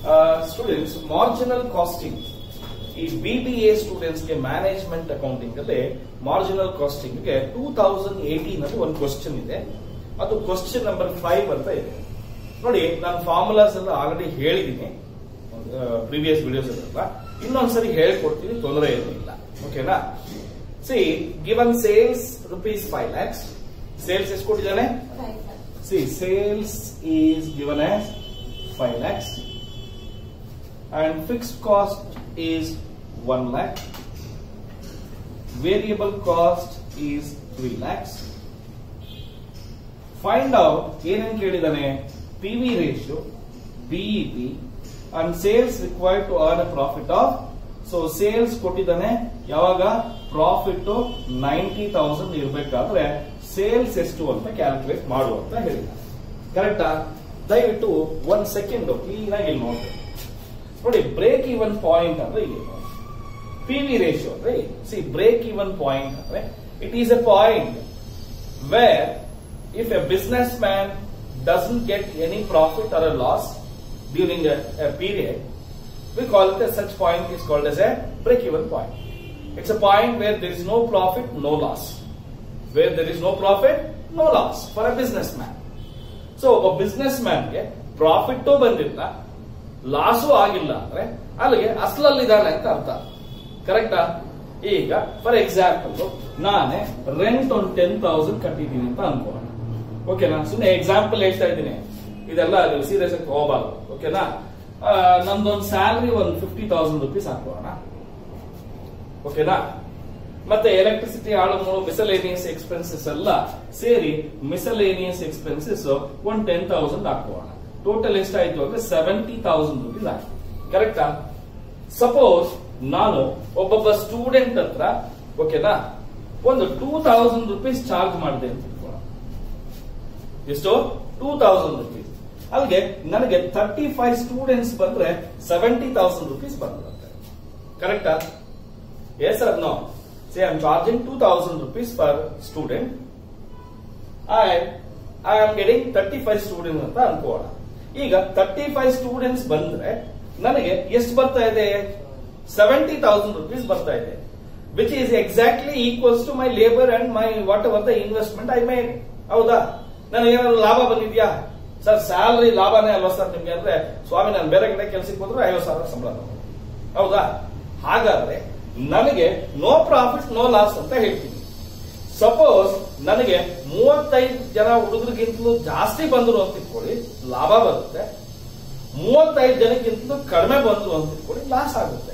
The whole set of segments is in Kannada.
ಸ್ಟೂಡೆಂಟ್ಸ್ ಮಾರ್ಜಿನಲ್ ಕಾಸ್ಟಿಂಗ್ ಈ ಬಿ ಬಿ ಎ ಸ್ಟೂಡೆಂಟ್ಸ್ ಗೆ ಮ್ಯಾನೇಜ್ಮೆಂಟ್ ಅಕೌಂಟಿಂಗ್ ಅಲ್ಲಿ ಮಾರ್ಜಿನಲ್ ಕಾಸ್ಟಿಂಗ್ ಗೆ ಟೂ ತೌಸಂಡ್ ಏಟೀನ್ ಅಲ್ಲಿ ಒಂದು ಕ್ವಶನ್ ಇದೆ ಅದು ಕ್ವಶನ್ ನಂಬರ್ ಫೈವ್ ಅಂತ ಇದೆ ನೋಡಿ ನಾನು ಫಾರ್ಮುಲಾಸ್ ಎಲ್ಲ ಆಲ್ರೆಡಿ ಹೇಳಿದ್ದೀನಿ ಪ್ರೀವಿಯಸ್ ವಿಡಿಯೋಸ್ ಎಲ್ಲ ಇನ್ನೊಂದ್ಸರಿ ಹೇಳ್ಕೊಡ್ತೀನಿ ತೊಂದರೆ ಏನಿಲ್ಲ ಓಕೆನಾ C given sales rupees five lakhs sales ಎಷ್ಟು ಕೊಟ್ಟಿದ್ದಾನೆ See, sales is given as 5 lakhs and fixed cost is 1 lakh. Variable cost is 3 lakhs. Find out ಏನೇನು ಕೇಳಿದಾನೆ P V ratio BEP and sales required to earn a profit of so sales ಕೊಟ್ಟಿದ್ದಾನೆ ಯಾವಾಗ ಪ್ರಾಫಿಟ್ ನೈಂಟಿ ತೌಸಂಡ್ ಇರಬೇಕಾದ್ರೆ ಸೇಲ್ಸ್ ಎಷ್ಟು ಅಂತ ಕ್ಯಾಲ್ಕುಲೇಟ್ ಮಾಡು ಅಂತ ಹೇಳಿದ ಕರೆಕ್ಟಾ ದಯವಿಟ್ಟು ಒಂದ್ ಸೆಕೆಂಡ್ ಕ್ಲೀನ್ ಆಗಿ ಇಲ್ಲಿ ನೋಡಿ ನೋಡಿ ಬ್ರೇಕ್ ಇವನ್ ಪಾಯಿಂಟ್ ಅಂದ್ರೆ ಏನು ಪಿ ವಿ ರೇಷಿಯೋ ಅಂದ್ರೆ ಸಿ ಬ್ರೇಕ್ ಇವನ್ ಪಾಯಿಂಟ್ ಅಂದ್ರೆ it is a point where if a businessman doesn't get any profit or a loss during a period we call it as such point is called as a break-even point. It's a point where there is no profit, no loss. Where there is no profit, no loss for a businessman. So ಒಬ್ಬ ಬಿಸ್ನೆಸ್ ಮ್ಯಾನ್ಗೆ ಪ್ರಾಫಿಟ್ ಬಂದಿಲ್ಲ ಲಾಸು ಆಗಿಲ್ಲ ಅಂದ್ರೆ ಅಲ್ಲಿಗೆ ಅಸ್ಲಲ್ಲಿದ್ದಾನೆ ಅಂತ ಅರ್ಥ ಕರೆಕ್ಟಾ ಈಗ ಫಾರ್ ಎಕ್ಸಾಂಪಲ್ ನಾನೇ ರೆಂಟ್ ಒಂದು ಟೆನ್ ತೌಸಂಡ್ ಕಟ್ಟಿದ್ದೀನಿ ಅಂತ ಅನ್ಕೋಣ ಓಕೆನಾ ಸುಮ್ಮನೆ ಎಕ್ಸಾಂಪಲ್ ಹೇಳ್ತಾ ಇದ್ದೀನಿ ಇದೆಲ್ಲ ಸೀರಿಯಸ್ ಆಗಿ ಹೋಗಬಾರ್ದು ಓಕೆನಾ ಆ, ನಮ್ದೊಂದು ಸ್ಯಾಲ್ರಿ ಒಂದು ಫಿಫ್ಟಿ ತೌಸಂಡ್ ರುಪೀಸ್ ಹಾಕೋಣ ಓಕೆನಾ ಮತ್ತೆ ಎಲೆಕ್ಟ್ರಿಸಿಟಿ ಆಳು ಮಿಸಲೇನಿಯಸ್ ಎಕ್ಸ್ಪೆನ್ಸಸ್ ಎಲ್ಲ ಸೇರಿ ಮಿಸಲೇನಿಯಸ್ ಎಕ್ಸ್ಪೆನ್ಸಸ್ ಒಂದ್ ಟೆನ್ ತೌಸಂಡ್ ಹಾಕೋಣ ಟೋಟಲ್ ಎಷ್ಟಾಯ್ತು ಅಂದ್ರೆ ಸೆವೆಂಟಿ ತೌಸಂಡ್ ರುಪೀಸ್ ಆಯ್ತು ಕರೆಕ್ಟಾ ಸಪೋಸ್ ನಾನು ಒಬ್ಬೊಬ್ಬ ಸ್ಟೂಡೆಂಟ್ ಹತ್ರ ಓಕೆನಾ ಒಂದು ಟೂ ತೌಸಂಡ್ ರುಪೀಸ್ ಚಾರ್ಜ್ ಮಾಡಿದೆ ಅಂತ ಇಟ್ಕೊಳ್ಳೋಣ. ಎಷ್ಟು ಟೂ ತೌಸಂಡ್ ರುಪೀಸ್ ಅಲ್ಲಿಗೆ ನನಗೆ ತರ್ಟಿ ಫೈವ್ ಸ್ಟೂಡೆಂಟ್ಸ್ ಬಂದ್ರೆ ಸೆವೆಂಟಿ ತೌಸಂಡ್ ರುಪೀಸ್ ಬಂದಿರುತ್ತೆ ಕರೆಕ್ಟಾ yes sir no say I am charging two thousand rupees per student I I am getting thirty five student ಅಂತ ಅನ್ಕೋಣ ಈಗ ತರ್ಟಿ ಫೈವ್ ಸ್ಟೂಡೆಂಟ್ಸ್ ಬಂದ್ರೆ ನನಗೆ ಎಷ್ಟು ಬರ್ತಾ ಇದೆ ಸೆವೆಂಟಿ ತೌಸಂಡ್ ರುಪೀಸ್ ಬರ್ತಾ ಇದೆ which is exactly equals to my labour and my whatever the investment I made ಹೌದಾ ನನಗೆ ಏನಾದ್ರು ಲಾಭ ಬಂದಿದ್ಯಾ ಸರ್ ಸ್ಯಾಲ್ರಿ ಲಾಭನೇ ಅಲ್ವಾ ಸರ್ ನಿಮ್ಗೆ ಅಂದ್ರೆ ಸ್ವಾಮಿ ನಾನು ಬೇರೆ ಕಡೆ ಕೆಲಸಕ್ಕೆ ಹೋದ್ರೆ ಐವತ್ತು ಸಾವಿರ ಸಂಬಳ ತಗೊಂಡು ಹೌದಾ ಹಾಗಾದ್ರೆ ನನಗೆ ನೋ ಪ್ರಾಫಿಟ್ ನೋ ಲಾಸ್ ಅಂತ ಹೇಳ್ತೀನಿ ಸಪೋಸ್ ನನಗೆ ಮೂವತ್ತೈದು ಜನ ಹುಡುಗರಿಗಿಂತಲೂ ಜಾಸ್ತಿ ಬಂದ್ರು ಅಂತ ಇಟ್ಕೊಳ್ಳಿ ಲಾಭ ಬರುತ್ತೆ ಮೂವತ್ತೈದು ಜನಕ್ಕಿಂತಲೂ ಕಡಿಮೆ ಬಂದ್ರು ಅಂತ ಇಟ್ಕೊಳ್ಳಿ ಲಾಸ್ ಆಗುತ್ತೆ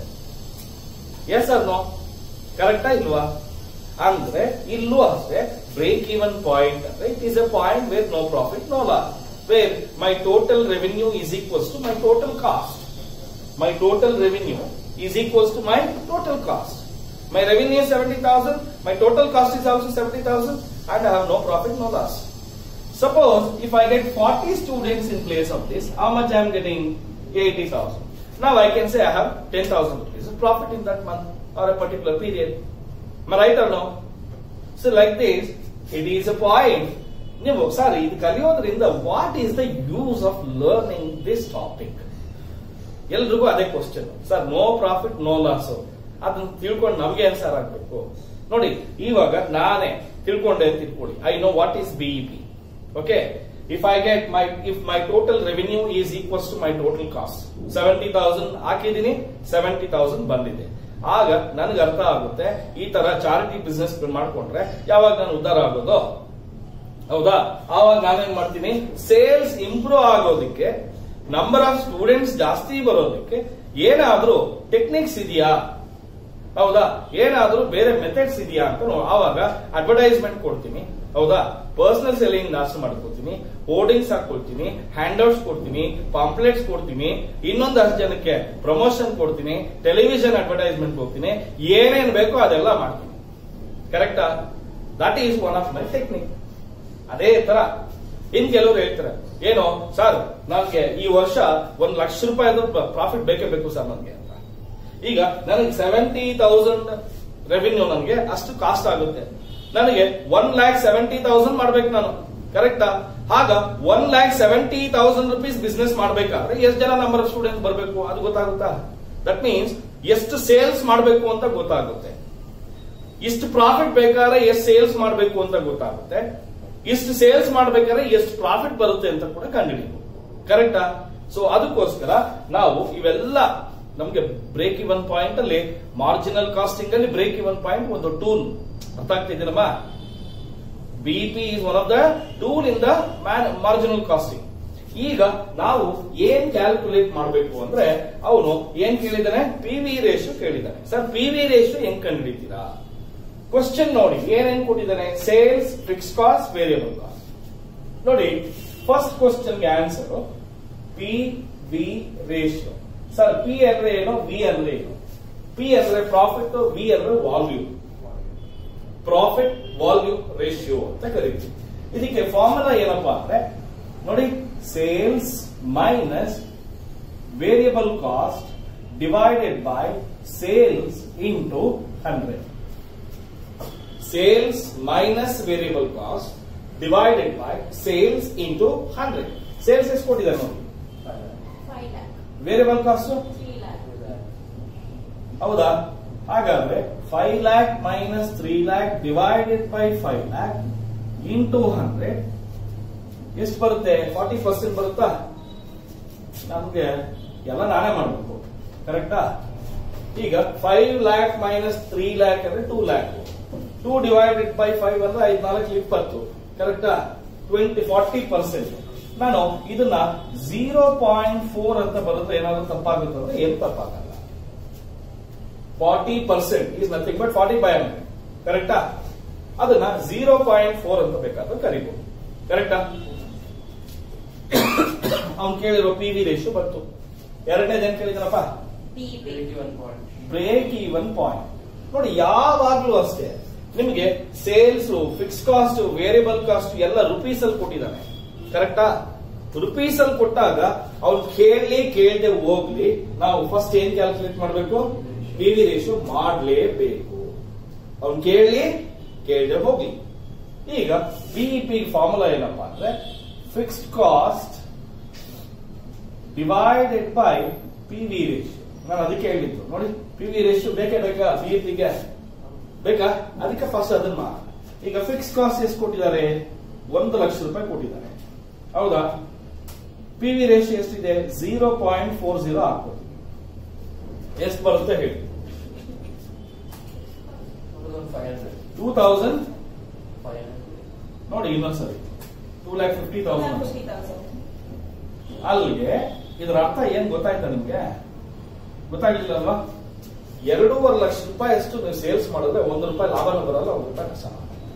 ಎಸ್ ಸರ್ ನೋ ಕರೆಕ್ಟಾ ಇಲ್ವಾ ಅಂದ್ರೆ ಇಲ್ಲೂ ಅಷ್ಟೇ ಬ್ರೇಕ್ ಈವನ್ ಪಾಯಿಂಟ್ ಅಂದ್ರೆ it is a point where no profit no loss where my total revenue is equals to my total cost my total revenue is equals to my total cost. My revenue is 70,000, my total cost is also 70,000 and I have no profit, no loss. Suppose if I get 40 students in place of this, how much I am getting? 80,000. Now I can say I have 10,000 rupees of profit in that month or a particular period. Am I right or no? So like this, it is a point. ನೀವು ಸರ್ ಇದು ಕಲಿಯೋದ್ರಿಂದ what is the use of learning this topic ಎಲ್ರಿಗೂ ಅದೇ question sir no profit no loss ಅದನ್ನ ತಿಳ್ಕೊಂಡು ನಮ್ಗೆ ಏನ್ ಸರ್ ಆಗ್ಬೇಕು ನೋಡಿ ಇವಾಗ ನಾನೇ ತಿಳ್ಕೊಂಡೆ ಅಂತ ತಿಳ್ಕೊಳ್ಳಿ I know what is BE P okay if I get my if my total revenue is equals to my total cost seventy thousand ಹಾಕಿದೀನಿ ಸೆವೆಂಟಿ ತೌಸಂಡ್ ಬಂದಿದೆ ಆಗ ನನ್ಗೆ ಅರ್ಥ ಆಗುತ್ತೆ ಈ ತರ ಚಾರಿಟಿ ಬಿಸ್ನೆಸ್ ಮಾಡ್ಕೊಂಡ್ರೆ ಯಾವಾಗ ನಾನು ಉದ್ಧಾರ ಆಗೋದು ಹೌದಾ ಆವಾಗ ನಾನೇನ್ ಮಾಡ್ತೀನಿ ಸೇಲ್ಸ್ ಇಂಪ್ರೂವ್ ಆಗೋದಕ್ಕೆ ನಂಬರ್ ಆಫ್ ಸ್ಟೂಡೆಂಟ್ಸ್ ಜಾಸ್ತಿ ಬರೋದಕ್ಕೆ ಏನಾದ್ರೂ ಟೆಕ್ನಿಕ್ಸ್ ಇದೆಯಾ ಹೌದಾ ಏನಾದ್ರೂ ಬೇರೆ ಮೆಥಡ್ಸ್ ಇದೆಯಾ ಅಂತ ನೋ- ಆವಾಗ ಅಡ್ವರ್ಟೈಸ್ಮೆಂಟ್ ಕೊಡ್ತೀನಿ ಹೌದಾ ಪರ್ಸನಲ್ ಸೆಲ್ಲಿಂಗ್ ಜಾಸ್ತಿ ಮಾಡ್ಕೊಳ್ತೀನಿ ಹೋರ್ಡಿಂಗ್ಸ್ ಹಾಕೊಳ್ತೀನಿ ಹ್ಯಾಂಡ್ಔಟ್ಸ್ ಕೊಡ್ತೀನಿ ಪಾಂಪ್ಲೆಟ್ಸ್ ಕೊಡ್ತೀನಿ ಇನ್ನೊಂದಷ್ಟು ಜನಕ್ಕೆ ಪ್ರಮೋಷನ್ ಕೊಡ್ತೀನಿ ಟೆಲಿವಿಷನ್ ಅಡ್ವರ್ಟೈಸ್ಮೆಂಟ್ ಹೋಗ್ತೀನಿ ಏನೇನ್ ಬೇಕೋ ಅದೆಲ್ಲ ಮಾಡ್ತೀನಿ ಕರೆಕ್ಟಾ that is one of my technique ಅದೇ ತರ ಇನ್ ಕೆಲವರು ಹೇಳ್ತಾರೆ ಏನು ಸರ್ ನನಗೆ ಈ ವರ್ಷ ಒಂದ್ ಲಕ್ಷ ರೂಪಾಯಿ ಪ್ರಾಫಿಟ್ ಬೇಕೇ ಬೇಕು ಸರ್ ನನಗೆ ಅಂತ ಈಗ ನನಗೆ ಸೆವೆಂಟಿ ತೌಸಂಡ್ ರೆವಿನ್ಯೂ ನನಗೆ ಅಷ್ಟು ಕಾಸ್ಟ್ ಆಗುತ್ತೆ ನನಗೆ ಒನ್ ಲ್ಯಾಕ್ ಸೆವೆಂಟಿ ತೌಸಂಡ್ ಮಾಡ್ಬೇಕು ನಾನು ಕರೆಕ್ಟಾ ಆಗ one lakh seventy thousand rupees business ಮಾಡ್ಬೇಕಾದ್ರೆ ಎಷ್ಟು ಜನ ನಂಬರ್ ಆಫ್ ಸ್ಟೂಡೆಂಟ್ ಬರಬೇಕು ಅದು ಗೊತ್ತಾಗುತ್ತಾ ದಟ್ ಮೀನ್ಸ್ ಎಷ್ಟು ಸೇಲ್ಸ್ ಮಾಡಬೇಕು ಅಂತ ಗೊತ್ತಾಗುತ್ತೆ ಇಷ್ಟು ಪ್ರಾಫಿಟ್ ಬೇಕಾದ್ರೆ ಎಷ್ಟು ಸೇಲ್ಸ್ ಮಾಡಬೇಕು ಅಂತ ಗೊತ್ತಾಗುತ್ತೆ ಇಷ್ಟು ಸೇಲ್ಸ್ ಮಾಡ್ಬೇಕಾದ್ರೆ ಎಷ್ಟು ಪ್ರಾಫಿಟ್ ಬರುತ್ತೆ ಅಂತ ಕೂಡ ಕಂಡುಹಿಡಿಯಬೇಕು ಕರೆಕ್ಟಾ ಸೊ ಅದಕ್ಕೋಸ್ಕರ ನಾವು ಇವೆಲ್ಲ ನಮಗೆ ಬ್ರೇಕ್ ಇವನ್ ಪಾಯಿಂಟ್ ಅಲ್ಲಿ ಮಾರ್ಜಿನಲ್ ಕಾಸ್ಟಿಂಗ್ ಅಲ್ಲಿ ಬ್ರೇಕ್ ಇವನ್ ಪಾಯಿಂಟ್ ಒಂದು ಟೂಲ್ ಅರ್ಥ ಆಗ್ತಿದ್ದೀನಮ್ಮ BP is one of the tool in the marginal costing ಈಗ ನಾವು ಏನ್ ಕ್ಯಾಲ್ಕುಲೇಟ್ ಮಾಡಬೇಕು ಅಂದ್ರೆ ಅವನು ಏನ್ ಕೇಳಿದಾನೆ ಪಿ ವಿ ರೇಷು ಕೇಳಿದಾನೆ ಸರ್ ಪಿ ವಿ ರೇಷು ಹೆಂಗ್ ಕಂಡುಹಿಡಿತೀರಾ ಕ್ವಶನ್ ನೋಡಿ ಏನೇನ್ ಕೊಟ್ಟಿದ್ದಾನೆ sales fix cost variable cost ನೋಡಿ ಫಸ್ಟ್ ಕ್ವಶನ್ಗೆ answer P V ratio sir P ಅಂದ್ರೆ ಏನು ವಿ ಅಂದ್ರೆ ಏನು ಪಿ ಅಂದ್ರೆ ಪ್ರಾಫಿಟ್ ವಿ ಅಂದ್ರೆ ವಾಲ್ಯೂಮ್ ಪ್ರಾಫಿಟ್ ವಾಲ್ಯೂಮ್ ರೇಷಿಯೋ ಅಂತ ಕರೀತೀವಿ ಇದಕ್ಕೆ ಫಾರ್ಮುಲಾ ಏನಪ್ಪಾ ಅಂದ್ರೆ ನೋಡಿ sales minus variable cost divided by sales into hundred sales minus variable cost divided by sales into hundred sales ಎಷ್ಟು ಕೊಟ್ಟಿದ್ದಾರೆ ನೋಡಿ five lakh variable cost three lakh ಹೌದಾ ಹಾಗಾದ್ರೆ five lakh minus three lakh divided by five lakh into hundred ಎಷ್ಟು ಬರುತ್ತೆ ಫಾರ್ಟಿ ಪರ್ಸೆಂಟ್ ಬರುತ್ತಾ ನಮ್ಗೆ ಎಲ್ಲ ನಾನೇ ಮಾಡಬೇಕು ಕರೆಕ್ಟಾ ಈಗ five lakh minus three lakh ಅಂದ್ರೆ two lakh two divided by five ಅಂದ್ರೆ ಐದ್ ನಾಲ್ಕು ಇಪ್ಪತ್ತು ಕರೆಕ್ಟಾ ಟ್ವೆಂಟಿ ಫಾರ್ಟಿ ಪರ್ಸೆಂಟ್ ನಾನು ಇದನ್ನ ಜೀರೋ ಪಾಯಿಂಟ್ ಫೋರ್ ಅಂತ ಬರುತ್ತೆ ಏನಾದ್ರು ತಪ್ಪಾಗುತ್ತೆ ಅಂದ್ರೆ ಏನು ತಪ್ಪಾಗಲ್ಲ forty percent is nothing but forty five hundred ಕರೆಕ್ಟಾ ಅದನ್ನ ಜೀರೋ ಪಾಯಿಂಟ್ ಫೋರ್ ಅಂತ ಬೇಕಾದ್ರೆ ಕರಿಬಹುದು ಕರೆಕ್ಟಾ ಅವ್ನು ಕೇಳಿರೋ ಪಿ ವಿ ರೇಷು ಬಂತು ಎರಡನೇದು ಏನ್ ಕೇಳಿದ್ರಪ್ಪ B B break even point ನೋಡಿ ಯಾವಾಗ್ಲೂ ಅಷ್ಟೇ ನಿಮಗೆ sales fix cost variable cost ಎಲ್ಲ ರುಪೀಸ್ ಅಲ್ಲಿ ಕೊಟ್ಟಿದ್ದಾನೆ ಕರೆಕ್ಟಾ ರುಪೀಸ್ ಅಲ್ಲಿ ಕೊಟ್ಟಾಗ ಅವ್ನು ಕೇಳಲಿ ಕೇಳದೆ ಹೋಗ್ಲಿ ನಾವು ಫಸ್ಟ್ ಏನ್ ಕ್ಯಾಲ್ಕುಲೇಟ್ ಮಾಡಬೇಕು ಪಿ ವಿ ರೇಷು ಮಾಡಲೇಬೇಕು ಅವ್ನು ಕೇಳಲಿ ಕೇಳದೆ ಹೋಗ್ಲಿ ಈಗ ಬಿಇಪಿ ಫಾರ್ಮುಲಾ ಏನಪ್ಪಾ ಅಂದ್ರೆ fixed cost divided by P V ratio ನಾನು ಅದಕ್ಕೆ ಹೇಳಿದ್ದು ನೋಡಿ ಪಿ ವಿ ರೇಷಿಯೋ ಬೇಕೇ ಬೇಕಾ ಬಿಇಪಿಗೆ ಬೇಕಾ ಅದಕ್ಕೆ ಫಸ್ಟ್ ಅದನ್ನ ಮಾಡು. ಈಗ ಫಿಕ್ಸ್ ಕಾಸ್ಟ್ ಎಷ್ಟು ಕೊಟ್ಟಿದ್ದಾರೆ ಒಂದು ಲಕ್ಷ ರೂಪಾಯಿ ಕೊಟ್ಟಿದ್ದಾರೆ ಹೌದಾ ಪಿ ವಿ ರೇಷಿಯೋ ಎಷ್ಟಿದೆ ಜೀರೋ ಪಾಯಿಂಟ್ ಫೋರ್ ಜೀರೋ ಹಾಕ್ಬೋದು ಎಷ್ಟು ಬರುತ್ತೆ ಹೇಳಿ ಟೂ ತೌಸಂಡ್ ನೋಡಿ ಇನ್ನೊಂದ್ಸರಿ two lakh fifty thousand fifty thousand ಅಲ್ಲಿಗೆ ಇದರ ಅರ್ಥ ಏನ್ ಗೊತ್ತಾಯ್ತಾ ನಿಮ್ಗೆ ಗೊತ್ತಾಗ್ಲಿಲ್ಲ ಅಲ್ವಾ ಎರಡೂವರೆ ಲಕ್ಷ ರೂಪಾಯಿ ಅಷ್ಟು ನೀವು ಸೇಲ್ಸ್ ಮಾಡಿದ್ರೆ ಒಂದು ರೂಪಾಯಿ ಲಾಭನೂ ಬರಲ್ಲ ಒಂದು ರೂಪಾಯಿ ಕಷ್ಟ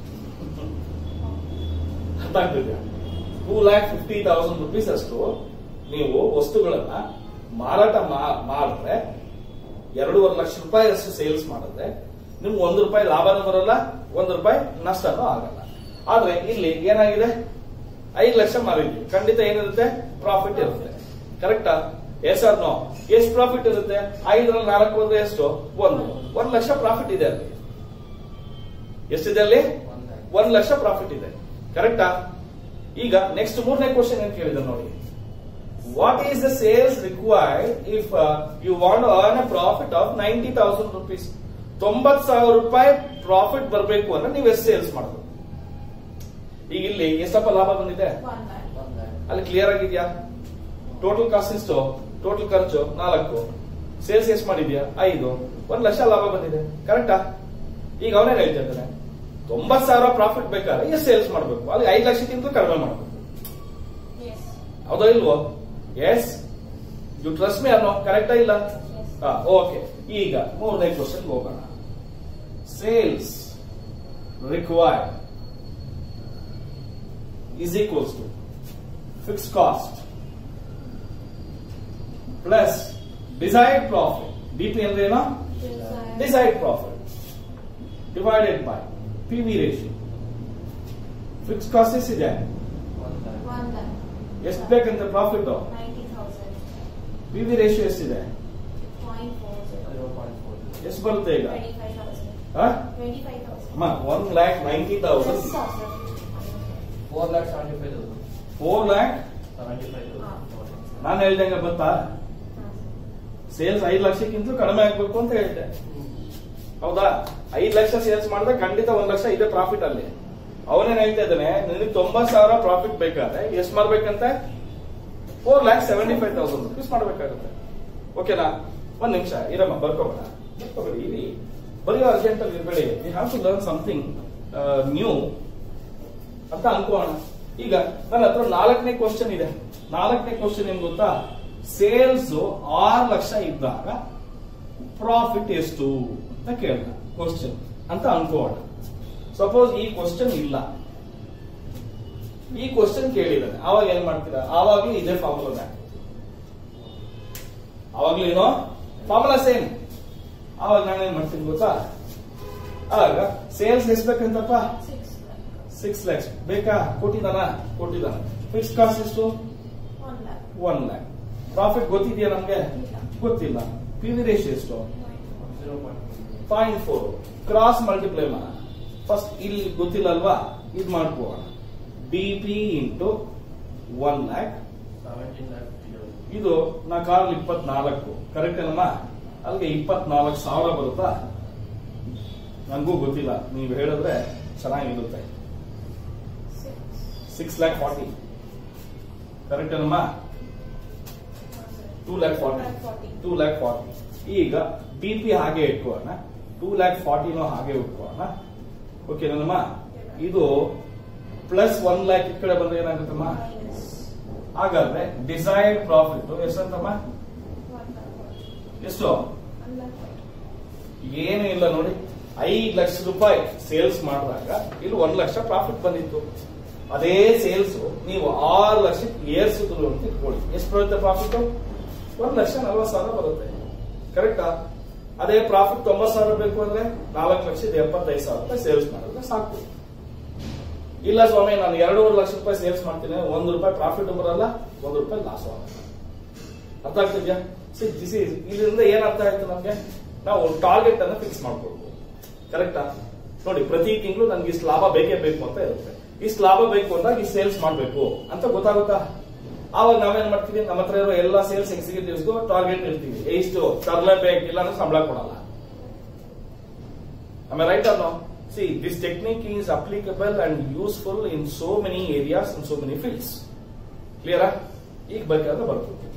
ಅರ್ಥ ಆಗ್ತಿದ್ಯಾ two lakh fifty thousand rupees ಅಷ್ಟು ನೀವು ವಸ್ತುಗಳನ್ನ ಮಾರಾಟ ಮಾ- ಮಾಡಿದ್ರೆ ಎರಡೂವರೆ ಲಕ್ಷ ರೂಪಾಯಿ ಅಷ್ಟು ಸೇಲ್ಸ್ ಮಾಡಿದ್ರೆ ನಿಮ್ಗೆ ಒಂದು ರೂಪಾಯಿ ಲಾಭನೂ ಬರಲ್ಲ ಒಂದು ರೂಪಾಯಿ ನಷ್ಟನೂ ಆಗಲ್ಲ ಆದ್ರೆ ಇಲ್ಲಿ ಏನಾಗಿದೆ ಐದು ಲಕ್ಷ ಮಾರಿದ್ವಿ ಖಂಡಿತ ಏನಿರುತ್ತೆ ಪ್ರಾಫಿಟ್ ಇರುತ್ತೆ ಕರೆಕ್ಟಾ ಎಸ್ ಆರ್ ನೋ ಎಷ್ಟು ಪ್ರಾಫಿಟ್ ಇರುತ್ತೆ ಐದರಲ್ಲಿ ನಾಲ್ಕು ಅಂದ್ರೆ ಎಷ್ಟು ಒಂದು ಒಂದ್ ಲಕ್ಷ ಪ್ರಾಫಿಟ್ ಇದೆ ಅಲ್ಲಿ ಎಷ್ಟಿದೆ ಅಲ್ಲಿ ಒಂದ್ ಲಕ್ಷ ಪ್ರಾಫಿಟ್ ಇದೆ ಕರೆಕ್ಟಾ ಈಗ ನೆಕ್ಸ್ಟ್ ಮೂರನೇ ಕ್ವಶನ್ ಏನ್ ಕೇಳಿದ ನೋಡಿ what is the sales required if you want earn a profit of ninety thousand rupees ತೊಂಬತ್ ಸಾವಿರ ರೂಪಾಯಿ ಪ್ರಾಫಿಟ್ ಬರಬೇಕು ಅಂದ್ರೆ ನೀವು ಎಷ್ಟು ಸೇಲ್ಸ್ ಮಾಡಬೇಕು ಈಗ ಇಲ್ಲಿ ಎಷ್ಟಪ್ಪ ಲಾಭ ಬಂದಿದೆ ಒನ್ ಲ್ಯಾಕ್ ಅಲ್ಲಿ ಕ್ಲಿಯರ್ ಆಗಿದ್ಯಾ ಟೋಟಲ್ ಕಾಸ್ಟ್ ಎಷ್ಟು ಟೋಟಲ್ ಖರ್ಚು ನಾಲ್ಕು ಸೇಲ್ಸ್ ಎಷ್ಟು ಮಾಡಿದ್ಯಾ ಐದು ಒಂದ್ ಲಕ್ಷ ಲಾಭ ಬಂದಿದೆ ಕರೆಕ್ಟಾ ಈಗ ಅವನೇ ಹೇಳ್ತಾ ಇದ್ದಾನೆ ತೊಂಬತ್ ಸಾವಿರ ಪ್ರಾಫಿಟ್ ಬೇಕಾದ್ರೆ ಎಷ್ಟು ಸೇಲ್ಸ್ ಮಾಡಬೇಕು ಅಲ್ಲಿ ಐದು ಲಕ್ಷಕ್ಕಿಂತ ಕಡಿಮೆ ಮಾಡಬೇಕು ಎಸ್ ಹೌದೋ ಇಲ್ವೋ ಎಸ್ ಯು ಟ್ರಸ್ಟ್ ಮಿ ಅನ್ನೋ ಕರೆಕ್ಟಾ ಇಲ್ಲ ಎಸ್ ಓಕೆ ಈಗ ಮೂರನೇ ಕ್ವಶನ್ ಹೋಗೋಣ sales required is equals to fixed cost plus desired profit DP ಅಂದ್ರೆ ಏನು desired profit divided by PV ratio fixed cost ಎಷ್ಟಿದೆ ಒನ್ ಲ್ಯಾಕ್ ಎಷ್ಟು ಬೇಕಂತ profit ninety thousand P V ratio ಎಷ್ಟಿದೆ ಪಾಯಿಂಟ್ ಫೋರ್ ಜೀರೋ ಎಷ್ಟು ಬರುತ್ತೆ ಈಗ twenty five thousand twenty five thousand one lakh ninety thousand yes sir four lakh seventy five four lakh seventy five ನಾನು ಹೇಳ್ದಂಗೆ ಗೊತ್ತಾ ಸೇಲ್ಸ್ ಐದು ಲಕ್ಷಕ್ಕಿಂತಲೂ ಕಡಿಮೆ ಆಗ್ಬೇಕು ಅಂತ ಹೇಳಿದ್ದೆ ಹೌದಾ ಐದ್ ಲಕ್ಷ ಸೇಲ್ಸ್ ಮಾಡಿದ್ರೆ ಖಂಡಿತ ಒಂದ್ ಲಕ್ಷ ಇದೆ ಪ್ರಾಫಿಟ್ ಅಲ್ಲಿ ಅವನೇನ್ ಹೇಳ್ತಾ ಇದ್ದಾನೆ ನಿನಗೆ ತೊಂಬತ್ ಸಾವಿರ ಪ್ರಾಫಿಟ್ ಬೇಕಾದ್ರೆ ಎಷ್ಟು ಮಾಡ್ಬೇಕಂತೆ four lakh seventy five thousand rupees ಮಾಡ್ಬೇಕಾಗುತ್ತೆ ಓಕೆನಾ ಒಂದ್ ನಿಮಿಷ ಇರಮ್ಮ ಬರ್ಕೋಬೇಡ ಬರ್ಕೋಬೇಡಿ ಇರಿ ಬರೀ ಅರ್ಜೆಂಟ್ ಅಲ್ಲಿ ಇರಬೇಡಿ you have to learn something new ಅಂತ ಅನ್ಕೋಣ ಈಗ ನನ್ನ ಹತ್ರ ನಾಲ್ಕನೇ ಕ್ವಶನ್ ಇದೆ ನಾಲ್ಕನೇ ಕ್ವಶನ್ ಏನ್ ಗೊತ್ತಾ ಸೇಲ್ಸ್ ಆರು ಲಕ್ಷ ಇದ್ದಾಗ ಪ್ರಾಫಿಟ್ ಎಷ್ಟು ಅಂತ ಕೇಳ್ದ ಕ್ವಶನ್ ಅಂತ ಅನ್ಕೋಣ ಸಪೋಸ್ ಈ ಕ್ವಶನ್ ಇಲ್ಲ ಈ ಕ್ವಶನ್ ಕೇಳಿದಾನೆ ಅವಾಗ ಏನ್ ಮಾಡ್ತೀರಾ ಆವಾಗ್ಲೂ ಇದೇ ಫಾರ್ಮುಲಾ ಅವಾಗ್ಲೂ ಏನೋ ಫಾರ್ಮುಲಾ ಸೇಮ್ ಅವಾಗ ನಾನು ಏನ್ ಮಾಡ್ತೀನಿ ಗೊತ್ತಾ ಆಗ ಸೇಲ್ಸ್ ಎಷ್ಟ್ಬೇಕಂತಪ್ಪ ಸಿಕ್ಸ್ ಸಿಕ್ಸ್ ಲ್ಯಾಕ್ಸ್ ಬೇಕಾ ಕೊಟ್ಟಿದಾನ ಕೊಟ್ಟಿದ್ದಾನ ಫಿಕ್ಸ್ ಕಾಸ್ಟ್ ಎಷ್ಟು one lakh one lakh profit ಗೊತ್ತಿದೆಯಾ ನಮ್ಗೆ ಇಲ್ಲ. ಗೊತ್ತಿಲ್ಲ ಪಿ ವಿ ರೇಷಿಯೋ ಎಷ್ಟು zero point point four cross multiply ಮಾಡೋಣ ಫಸ್ಟ್ ಇಲ್ಲಿ ಗೊತ್ತಿಲ್ಲ ಅಲ್ವಾ ಇದು ಮಾಡ್ಕೋಣ D P into one lakh seventeen lakh ಇದು ನಾ ಕಾರಲ್ಲಿ ಇಪ್ಪತ್ನಾಲ್ಕು ಕರೆಕ್ಟ್ ಏನಮ್ಮ ಅಲ್ಲಿಗೆ ಇಪ್ಪತ್ನಾಲ್ಕು ಸಾವಿರ ಬರುತ್ತಾ ನನಗೂ ಗೊತ್ತಿಲ್ಲ ನೀವು ಹೇಳಿದ್ರೆ ಚೆನ್ನಾಗಿರುತ್ತೆ six six lakh forty correct ಏನಮ್ಮ two lakh forty forty two lakh forty ಈಗ ಡಿ ಪಿ ಹಾಗೆ ಇಟ್ಕೋಣ ಟೂ ಲ್ಯಾಕ್ ಫಾರ್ಟಿನೂ ಹಾಗೆ ಇಟ್ಕೋಣ ಓಕೆ ನನ್ನಮ್ಮ ಇದು ಪ್ಲಸ್ ಒನ್ ಲ್ಯಾಕ್ ಈ ಕಡೆ ಬಂದ್ರೆ ಏನಾಗುತ್ತಮ್ಮ ಮೈನಸ್ ಹಾಗಾದ್ರೆ ಡಿಸೈರ್ಡ್ ಪ್ರಾಫಿಟ್ ಎಷ್ಟಂತಮ್ಮ ಒನ್ ಲ್ಯಾಕ್ ಎಷ್ಟು ಒನ್ ಲ್ಯಾಕ್ ಏನೂ ಇಲ್ಲ ನೋಡಿ ಐದು ಲಕ್ಷ ರೂಪಾಯಿ ಸೇಲ್ಸ್ ಮಾಡಿದಾಗ ಇಲ್ಲಿ ಒಂದ್ ಲಕ್ಷ ಪ್ರಾಫಿಟ್ ಬಂದಿತ್ತು ಅದೇ ಸೇಲ್ಸ್ ನೀವು ಆರು ಲಕ್ಷಕ್ಕೆ ಏರ್ಸಿದ್ರು ಅಂತ ಇಟ್ಕೊಳ್ಳಿ ಎಷ್ಟು ಬರುತ್ತೆ ಪ್ರಾಫಿಟ್ ಒಂದ್ ಲಕ್ಷ ನಲ್ವತ್ತು ಸಾವಿರ ಬರುತ್ತೆ ಕರೆಕ್ಟಾ ಅದೇ ಪ್ರಾಫಿಟ್ ತೊಂಬತ್ ಸಾವಿರ ಬೇಕು ಅಂದ್ರೆ ನಾಲ್ಕು ಲಕ್ಷದ ಎಪ್ಪತ್ತೈದು ಸಾವಿರ ರೂಪಾಯಿ ಸೇಲ್ಸ್ ಮಾಡಿದ್ರೆ ಸಾಕು ಇಲ್ಲ ಸ್ವಾಮಿ ನಾನು ಎರಡೂವರೆ ಲಕ್ಷ ರೂಪಾಯಿ ಸೇಲ್ಸ್ ಮಾಡ್ತೀನಿ ಒಂದು ರೂಪಾಯಿ ಪ್ರಾಫಿಟ್ ಬರಲ್ಲ ಒಂದು ರೂಪಾಯಿ ಲಾಸ್ ಆಗಲ್ಲ ಅರ್ಥ ಆಗ್ತಿದ್ಯಾ ಸಿ ದಿಸ್ ಇಸ್ ಇದರಿಂದ ಏನ್ ಅರ್ಥ ಆಯ್ತು ನಮ್ಗೆ ನಾವು ಟಾರ್ಗೆಟ್ ಅನ್ನ ಫಿಕ್ಸ್ ಮಾಡ್ಕೊಳ್ಬೋದು ಕರೆಕ್ಟಾ ನೋಡಿ ಪ್ರತಿ ತಿಂಗಳು ನನ್ಗೆ ಇಷ್ಟು ಲಾಭ ಬೇಕೇ ಬೇಕು ಅಂತ ಇರುತ್ತೆ ಇಷ್ಟು ಲಾಭ ಬೇಕು ಅಂದಾಗ ಈ ಸೇಲ್ಸ್ ಮಾಡ್ಬೇಕು ಅಂತ ಗೊತ್ತಾಗುತ್ತಾ ಆವಾಗ ನಾವೇನ್ ಮಾಡ್ತೀವಿ ನಮ್ಮ ಹತ್ರ ಇರೋ ಎಲ್ಲಾ ಸೇಲ್ಸ್ ಎಕ್ಸಿಕ್ಯೂಟಿವ್ಸ್ಗೂ ಟಾರ್ಗೆಟ್ ಇರ್ತೀವಿ ಇಷ್ಟು ತರಲೇಬೇಕು ಇಲ್ಲ ಅಂದ್ರೆ ಸಂಬಳ ಕೊಡಲ್ಲ ಆಮೇಲೆ ರೈಟ್ ಅನ್ನೋ see this technique is applicable and useful in so many areas in so many fields ಕ್ಲಿಯರಾ ಈಗ ಬೇಕಾದ್ರೆ ಬರ್ತೀವಿ